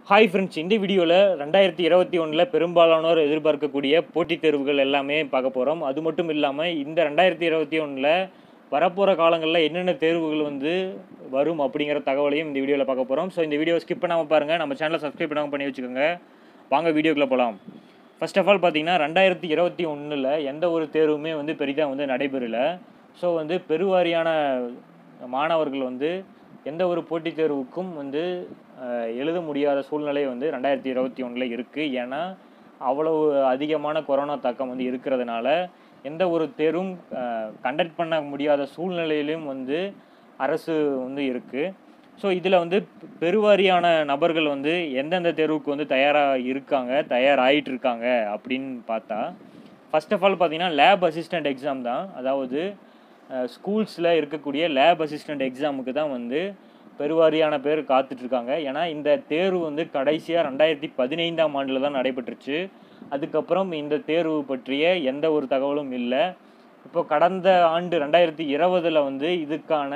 hi friends இந்த வீடியோவில் ரெண்டாயிரத்தி இருபத்தி ஒன்றில் பெரும்பாலானோர் எதிர்பார்க்கக்கூடிய போட்டித் தேர்வுகள் எல்லாமே பார்க்க போகிறோம் அது மட்டும் இல்லாமல் இந்த ரெண்டாயிரத்தி இருபத்தி ஒன்றில் வரப்போகிற காலங்களில் என்னென்ன தேர்வுகள் வந்து வரும் அப்படிங்கிற தகவலையும் இந்த வீடியோவில் பார்க்க போகிறோம் ஸோ இந்த வீடியோ ஸ்கிப் பண்ணாமல் பாருங்கள் நம்ம சேனலை சப்ஸ்கிரைப் பண்ணாமல் பண்ணி வச்சுக்கோங்க வாங்க வீடியோக்குள்ளே போகலாம் ஃபர்ஸ்ட் ஆஃப் ஆல் பார்த்தீங்கன்னா ரெண்டாயிரத்தி இருபத்தி ஒன்றில் எந்த ஒரு தேர்வுமே வந்து பெரிதாக வந்து நடைபெறல ஸோ வந்து பெருவாரியான மாணவர்கள் வந்து எந்த ஒரு போட்டித் தேர்வுக்கும் வந்து அஹ், எழுத முடியாத சூழ்நிலை வந்து ரெண்டாயிரத்தி இருபத்தி ஒன்றில் இருக்குது ஏன்னா அவ்வளவு அதிகமான கொரோனா தாக்கம் வந்து இருக்கிறதுனால எந்த ஒரு தேர்வும் கண்டக்ட் பண்ண முடியாத சூழ்நிலையிலும் வந்து அரசு வந்து இருக்குது ஸோ இதில் வந்து பெருவாரியான நபர்கள் வந்து எந்தெந்த தேர்வுக்கு வந்து தயாராக இருக்காங்க தயாராகிட்டு இருக்காங்க அப்படின்னு பார்த்தா ஃபர்ஸ்ட் ஆஃப் ஆல் பார்த்தீங்கன்னா லேப் அசிஸ்டண்ட் எக்ஸாம் தான் அதாவது ஸ்கூல்ஸில் இருக்கக்கூடிய லேப் அசிஸ்டண்ட் எக்ஸாமுக்கு தான் வந்து பெருவாரியான பேர் காத்துட்ருக்காங்க ஏன்னா இந்த தேர்வு வந்து கடைசியாக ரெண்டாயிரத்தி பதினைந்தாம் ஆண்டில் தான் நடைபெற்றுச்சு அதுக்கப்புறம் இந்த தேர்வு பற்றிய எந்த ஒரு தகவலும் இல்லை இப்போ கடந்த ஆண்டு ரெண்டாயிரத்தி இருபதில் வந்து இதுக்கான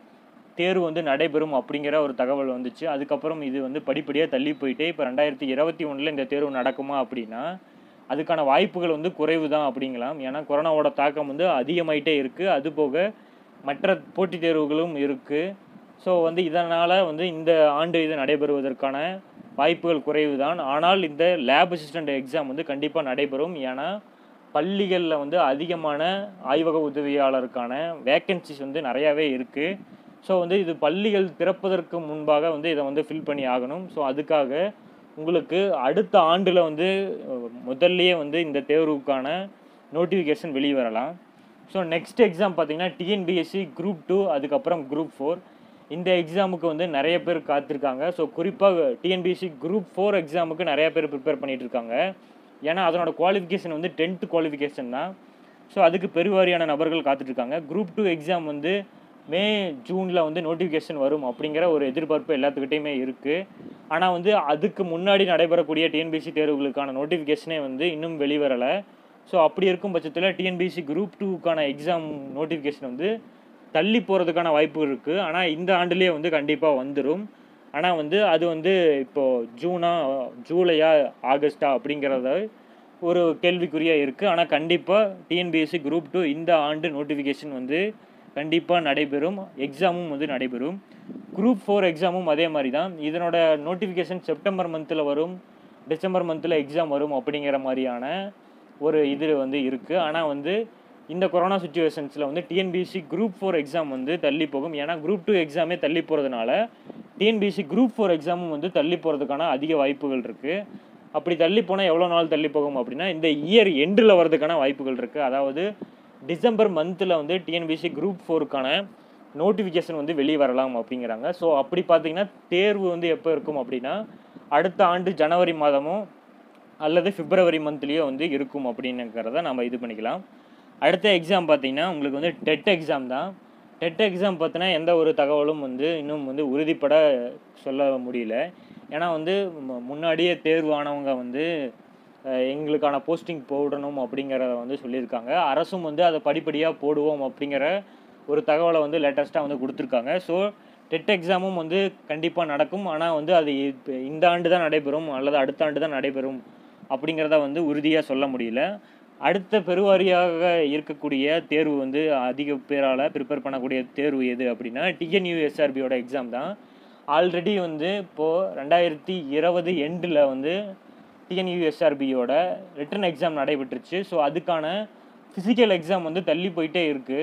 தேர்வு வந்து நடைபெறும் அப்படிங்கிற ஒரு தகவல் வந்துச்சு அதுக்கப்புறம் இது வந்து படிப்படியாக தள்ளி போயிட்டு இப்போ ரெண்டாயிரத்தி இருபத்தி ஒன்றில் இந்த தேர்வு நடக்குமா அப்படின்னா அதுக்கான வாய்ப்புகள் வந்து குறைவு தான் அப்படிங்கலாம் ஏன்னா கொரோனாவோட தாக்கம் வந்து அதிகமாயிட்டே இருக்குது அது போக மற்ற போட்டித் தேர்வுகளும் இருக்குது ஸோ வந்து இதனால் வந்து இந்த ஆண்டு இது நடைபெறுவதற்கான வாய்ப்புகள் குறைவு தான் ஆனால் இந்த லேப் அசிஸ்டண்ட் எக்ஸாம் வந்து கண்டிப்பாக நடைபெறும் ஏன்னா பள்ளிகளில் வந்து அதிகமான ஆய்வக உதவியாளருக்கான வேக்கன்சிஸ் வந்து நிறையாவே இருக்குது ஸோ வந்து இது பள்ளிகள் திறப்பதற்கு முன்பாக வந்து இதை வந்து ஃபில் பண்ணி ஆகணும் ஸோ அதுக்காக உங்களுக்கு அடுத்த ஆண்டில் வந்து அஹ், முதல்லயே வந்து இந்த தேர்வுக்கான நோட்டிஃபிகேஷன் வெளியே வரலாம் ஸோ நெக்ஸ்ட் எக்ஸாம் பார்த்தீங்கன்னா டிஎன்பிஎஸ்சி குரூப் டூ அதுக்கப்புறம் குரூப் ஃபோர் இந்த எக்ஸாமுக்கு வந்து நிறைய பேர் காத்திருக்காங்க ஸோ குறிப்பாக டிஎன்பிஎஸ்சி குரூப் ஃபோர் எக்ஸாமுக்கு நிறைய பேர் ப்ரிப்பேர் பண்ணிட்டு இருக்காங்க ஏன்னா அதனோட குவாலிஃபிகேஷன் வந்து டென்த்து குவாலிஃபிகேஷன் தான் ஸோ அதுக்கு பெருவாரியான நபர்கள் காத்துட்ருக்காங்க குரூப் டூ எக்ஸாம் வந்து மே ஜூனில் வந்து நோட்டிஃபிகேஷன் வரும் அப்படிங்கிற ஒரு எதிர்பார்ப்பு எல்லாத்துக்கிட்டையுமே இருக்குது ஆனால் வந்து அதுக்கு முன்னாடி நடைபெறக்கூடிய டிஎன்பிசி தேர்வுகளுக்கான நோட்டிஃபிகேஷனே வந்து இன்னும் வெளிவரலை ஸோ அப்படி இருக்கும் பட்சத்தில் டிஎன்பிசி குரூப் டூக்கான எக்ஸாம் நோட்டிஃபிகேஷன் வந்து தள்ளி போகிறதுக்கான வாய்ப்பு இருக்குது ஆனால் இந்த ஆண்டுலேயே வந்து கண்டிப்பாக வந்துடும் ஆனால் வந்து அது வந்து இப்போது ஜூனா ஜூலையா ஆகஸ்டா அப்படிங்கிறத ஒரு கேள்விக்குறியாக இருக்குது ஆனால் கண்டிப்பாக டிஎன்பிஎஸ்சி குரூப் டூ இந்த ஆண்டு நோட்டிஃபிகேஷன் வந்து கண்டிப்பாக நடைபெறும் எக்ஸாமும் வந்து நடைபெறும் குரூப் ஃபோர் எக்ஸாமும் அதே மாதிரி தான் இதனோட நோட்டிஃபிகேஷன் செப்டம்பர் மந்தில் வரும் டிசம்பர் மந்தில் எக்ஸாம் வரும் அப்படிங்கிற மாதிரியான ஒரு இது வந்து இருக்குது ஆனால் வந்து இந்த கொரோனா சுச்சுவேஷன்ஸில் வந்து டிஎன்பிஎஸ்சி குரூப் ஃபோர் எக்ஸாம் வந்து தள்ளி போகும் ஏன்னா குரூப் டூ எக்ஸாமே தள்ளி போகிறதுனால டிஎன்பிஎஸ்சி குரூப் ஃபோர் எக்ஸாமும் வந்து தள்ளி போகிறதுக்கான அதிக வாய்ப்புகள் இருக்குது அப்படி தள்ளி போனால் எவ்வளோ நாள் தள்ளி போகும் அப்படின்னா இந்த இயர் எண்டில் வர்றதுக்கான வாய்ப்புகள் இருக்குது அதாவது டிசம்பர் மந்தில் வந்து டிஎன்பிஎஸ்சி குரூப் ஃபோருக்கான நோட்டிஃபிகேஷன் வந்து வெளியே வரலாம் அப்படிங்கிறாங்க ஸோ அப்படி பார்த்தீங்கன்னா தேர்வு வந்து எப்போ இருக்கும் அப்படின்னா அடுத்த ஆண்டு ஜனவரி மாதமோ அல்லது பிப்ரவரி மந்த்லேயோ வந்து இருக்கும் அப்படின்னுங்கிறத நம்ம இது பண்ணிக்கலாம் அடுத்த எக்ஸாம் பார்த்தீங்கன்னா உங்களுக்கு வந்து டெட் எக்ஸாம் தான் டெட் எக்ஸாம் பார்த்தினா எந்த ஒரு தகவலும் வந்து இன்னும் வந்து உறுதிப்பட சொல்ல முடியல ஏன்னா வந்து மு- முன்னாடியே தேர்வானவங்க வந்து அஹ், எங்களுக்கான போஸ்டிங் போடணும் அப்படிங்கிறத வந்து சொல்லியிருக்காங்க அரசும் வந்து அதை படிப்படியாக போடுவோம் அப்படிங்கிற ஒரு தகவலை வந்து லேட்டஸ்ட்டாக வந்து கொடுத்துருக்காங்க ஸோ டெட் எக்ஸாமும் வந்து கண்டிப்பாக நடக்கும் ஆனால் வந்து அது இப்ப இந்த ஆண்டு தான் நடைபெறும் அல்லது அடுத்த ஆண்டு தான் நடைபெறும் அப்படிங்கிறத வந்து உறுதியாக சொல்ல முடியல அடுத்த பெருவாரியாக இருக்கக்கூடிய தேர்வு வந்து அதிக பேரால் ப்ரிப்பேர் பண்ணக்கூடிய தேர்வு எது அப்படின்னா டிஎன்யூஎஸ்ஆர்பியோட எக்ஸாம் தான் ஆல்ரெடி வந்து இப்போது ரெண்டாயிரத்தி இருபது எண்டில் வந்து டிஎன்யூஎஸ்ஆர்பியோட ரிட்டன் எக்ஸாம் நடைபெற்றுச்சு ஸோ அதுக்கான ஃபிசிக்கல் எக்ஸாம் வந்து தள்ளி போயிட்டே இருக்குது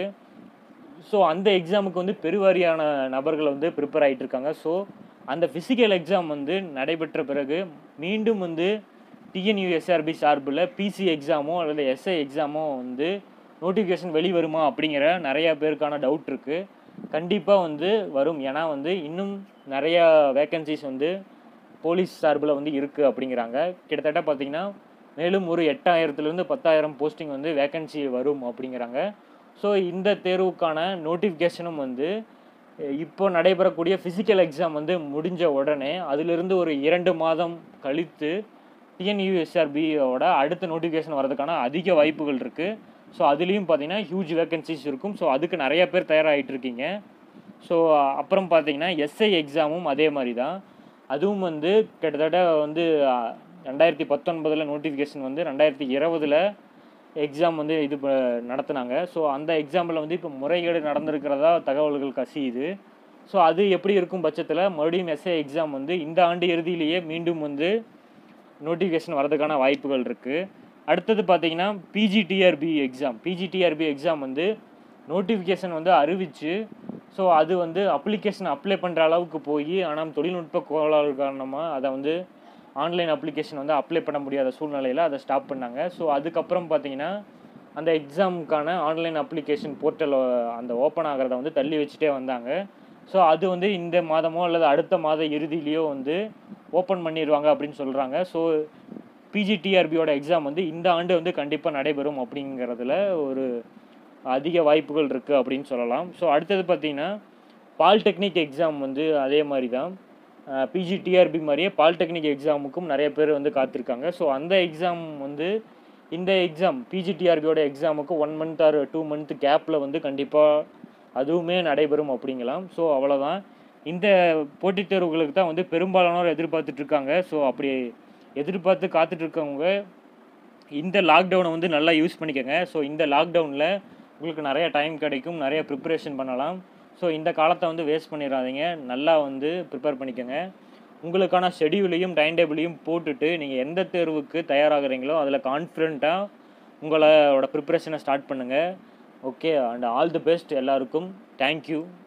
ஸோ அந்த எக்ஸாமுக்கு வந்து பெருவாரியான நபர்கள் வந்து ப்ரிப்பேர் ஆகிட்டு இருக்காங்க ஸோ அந்த ஃபிசிக்கல் எக்ஸாம் வந்து நடைபெற்ற பிறகு மீண்டும் வந்து டிஎன்யூஎஸ்ஆர்பி சார்பில் பிசி எக்ஸாமோ அல்லது எஸ்ஐ எக்ஸாமோ வந்து நோட்டிஃபிகேஷன் வெளிவருமா அப்படிங்கிற நிறையா பேருக்கான டவுட் இருக்குது கண்டிப்பாக வந்து வரும் ஏன்னா வந்து இன்னும் நிறையா வேக்கன்சிஸ் வந்து போலீஸ் சார்பில் வந்து இருக்குது அப்படிங்கிறாங்க கிட்டத்தட்ட பார்த்தீங்கன்னா மேலும் ஒரு எட்டாயிரத்துலேருந்து பத்தாயிரம் போஸ்டிங் வந்து வேக்கன்சி வரும் அப்படிங்கிறாங்க ஸோ இந்த தேர்வுக்கான நோட்டிஃபிகேஷனும் வந்து அஹ், இப்போ நடைபெறக்கூடிய ஃபிசிக்கல் எக்ஸாம் வந்து முடிஞ்ச உடனே அதிலிருந்து ஒரு இரண்டு மாதம் கழித்து டிஎன்யூஎஸ்ஆர்பியோட அடுத்த நோட்டிஃபிகேஷன் வரதுக்கான அதிக வாய்ப்புகள் இருக்குது ஸோ அதுலேயும் பார்த்தீங்கன்னா ஹியூஜ் வேக்கன்சிஸ் இருக்கும் ஸோ அதுக்கு நிறைய பேர் தயாராகிட்டு இருக்கீங்க ஸோ அப்புறம் பார்த்தீங்கன்னா எஸ்ஐ எக்ஸாமும் அதே மாதிரி தான் அதுவும் வந்து கிட்டத்தட்ட வந்து அஹ், ரெண்டாயிரத்தி பத்தொன்பதில் நோட்டிஃபிகேஷன் வந்து ரெண்டாயிரத்தி இருபதில் எக்ஸாம் வந்து இது ப- நடத்துனாங்க ஸோ அந்த எக்ஸாமில் வந்து இப்போ முறைகேடு நடந்திருக்கிறதா தகவல்கள் கசியுது ஸோ அது எப்படி இருக்கும் பட்சத்தில் மறுபடியும் எஸ்ஏ எக்ஸாம் வந்து இந்த ஆண்டு இறுதியிலேயே மீண்டும் வந்து நோட்டிஃபிகேஷன் வரதுக்கான வாய்ப்புகள் இருக்குது அடுத்தது பார்த்தீங்கன்னா பிஜிடிஆர்பி எக்ஸாம் பிஜிடிஆர்பி எக்ஸாம் வந்து நோட்டிஃபிகேஷன் வந்து அறிவிச்சு ஸோ அது வந்து அப்ளிகேஷன் அப்ளை பண்ணுற அளவுக்கு போய் ஆனால் தொழில்நுட்ப கோளாறு காரணமாக அதை வந்து ஆன்லைன் அப்ளிகேஷன் வந்து அப்ளை பண்ண முடியாத சூழ்நிலையில் அதை ஸ்டாப் பண்ணாங்க ஸோ அதுக்கப்புறம் பார்த்தீங்கன்னா அந்த எக்ஸாமுக்கான ஆன்லைன் அப்ளிகேஷன் போர்ட்டல் அந்த ஓப்பன் ஆகிறத வந்து தள்ளி வச்சுட்டே வந்தாங்க ஸோ அது வந்து இந்த மாதமோ அல்லது அடுத்த மாத இறுதியிலையோ வந்து ஓப்பன் பண்ணிடுவாங்க அப்படின்னு சொல்கிறாங்க ஸோ பிஜிடிஆர்பியோட எக்ஸாம் வந்து இந்த ஆண்டு வந்து கண்டிப்பாக நடைபெறும் அப்படிங்கிறதுல ஒரு அதிக வாய்ப்புகள் இருக்குது அப்படின்னு சொல்லலாம் ஸோ அடுத்தது பார்த்தீங்கன்னா பாலிடெக்னிக் எக்ஸாம் வந்து அதே மாதிரி தான் பிஜிடிஆர்பி மாதிரியே பாலிடெக்னிக் எக்ஸாமுக்கும் நிறைய பேர் வந்து காத்திருக்காங்க ஸோ அந்த எக்ஸாம் வந்து இந்த எக்ஸாம் பிஜிடிஆர்பியோட எக்ஸாமுக்கு one month or two month கேப்பில் வந்து கண்டிப்பாக அதுவுமே நடைபெறும் அப்படிங்கலாம் ஸோ அவ்வளோதான் இந்த போட்டித் தேர்வுகளுக்கு தான் வந்து பெரும்பாலானோர் எதிர்பார்த்துட்டு இருக்காங்க ஸோ அப்படி எதிர்பார்த்து காத்துட்டு இருக்கவங்க இந்த லாக்டவுனை வந்து நல்லா யூஸ் பண்ணிக்கோங்க ஸோ இந்த லாக்டவுனில் உங்களுக்கு நிறைய டைம் கிடைக்கும் நிறைய ப்ரிப்பரேஷன் பண்ணலாம் ஸோ இந்த காலத்தை வந்து வேஸ்ட் பண்ணிடாதீங்க நல்லா வந்து ப்ரிப்பேர் பண்ணிக்கோங்க உங்களுக்கான ஷெடியூலையும் டைம் டேபிளையும் போட்டுட்டு நீங்கள் எந்த தேர்வுக்கு தயாராகிறீங்களோ அதில் கான்ஃபிடண்ட்டாக உங்களோட ப்ரிப்பரேஷனை ஸ்டார்ட் பண்ணுங்கள் okay and all the best எல்லாருக்கும் தேங்க்யூ